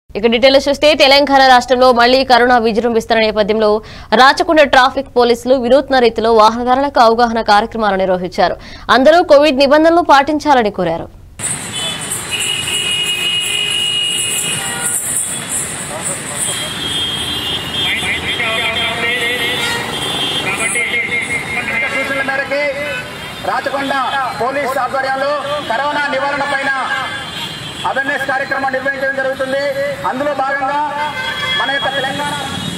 ఇక డీటెయిల్స్ చూస్తే తెలంగాణ రాష్ట్రంలో మళ్లీ కరోనా విజృంభిస్తున్న నేపథ్యంలో రాచకొండ ట్రాఫిక్ పోలీసులు వినూత్న రీతిలో వాహనదారులకు అవగాహన కార్యక్రమాలు నిర్వహించారు అందరూ కోవిడ్ నిబంధనలు పాటించాలని కోరారు సూచనల మేరకి రాచకొండ పోలీస్ ఆధ్వర్యంలో కరోనా నివారణ పైన అవేర్నెస్ కార్యక్రమం నిర్వహించడం జరుగుతుంది అందులో భాగంగా మన యొక్క తెలంగాణ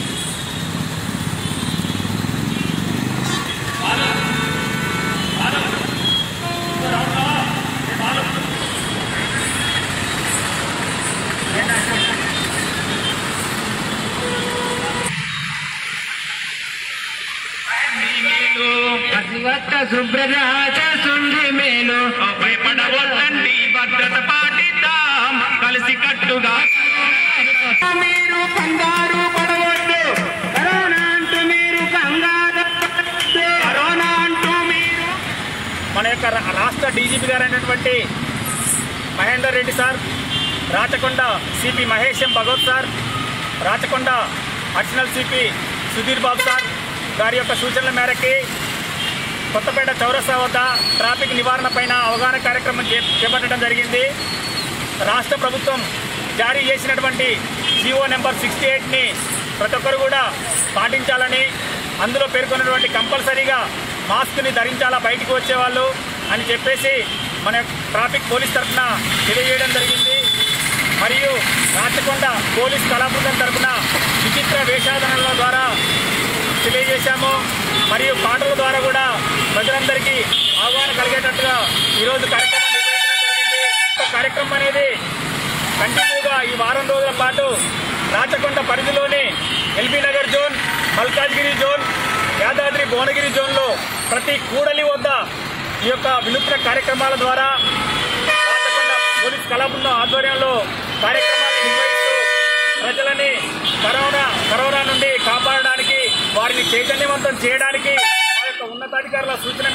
అసివత్త సుబ్రజాత సుండి మేలు భయపడవద్దండి భద్రత పాటిద్దాం కలిసి కట్టుగా మీరు కంగారు పడవద్దు కరోనా అంటూ మీరు కంగారు పడవద్దు. కరోనా అంటూ మీరు మన యొక్క రా- రాష్ట్ర డీజీపీ గారు అయినటువంటి Mahender Reddy sir Rachakonda CP Mahesh M Bhagwat sir Rachakonda additional CP Sudheer Babu sir గారి యొక్క సూచనల మేరకి కొత్తపేట చౌరస్తా వద్ద ట్రాఫిక్ నివారణ పైన అవగాహన కార్యక్రమం చే- చేపట్టడం జరిగింది రాష్ట్ర ప్రభుత్వం జారీ చేసినటువంటి జీవో నెంబర్ సిక్స్టీ ఎయిట్ని ప్రతి ఒక్కరు కూడా పాటించాలని అందులో పేర్కొన్నటువంటి కంపల్సరీగా మాస్క్ని ధరించాలా బయటికి వచ్చేవాళ్ళు అని చెప్పేసి మన ట్రాఫిక్ పోలీస్ తరఫున తెలియజేయడం జరిగింది మరియు రాచకొండ పోలీస్ కళాబృందం తరఫున విచిత్ర వేషాధనల ద్వారా తెలియజేశాము మరియు పాటల ద్వారా కూడా ప్రజలందరికీ అవగాహన కలిగేటట్టుగా ఈరోజు కార్యక్రమం నిర్వహించడం జరిగింది ఈ కార్యక్రమం అనేది కంటిన్యూగా ఈ వారం రోజుల పాటు రాచకొండ పరిధిలోని ఎల్బీ నగర్ జోన్ మల్కాజ్గిరి జోన్ యాదాద్రి భువనగిరి జోన్లో ప్రతి కూడలి వద్ద ఈ యొక్క వినూత్న కార్యక్రమాల ద్వారా రాచకొండ పోలీస్ కళాబృందం ఆధ్వర్యంలో కార్యక్రమాలు నిర్వహిస్తూ ప్రజలని కరోనా కరోనా నుండి కాపాడడానికి వారిని చైతన్యవంతం చేయడానికి ఆ యొక్క ఉన్నతాధికారుల సూచన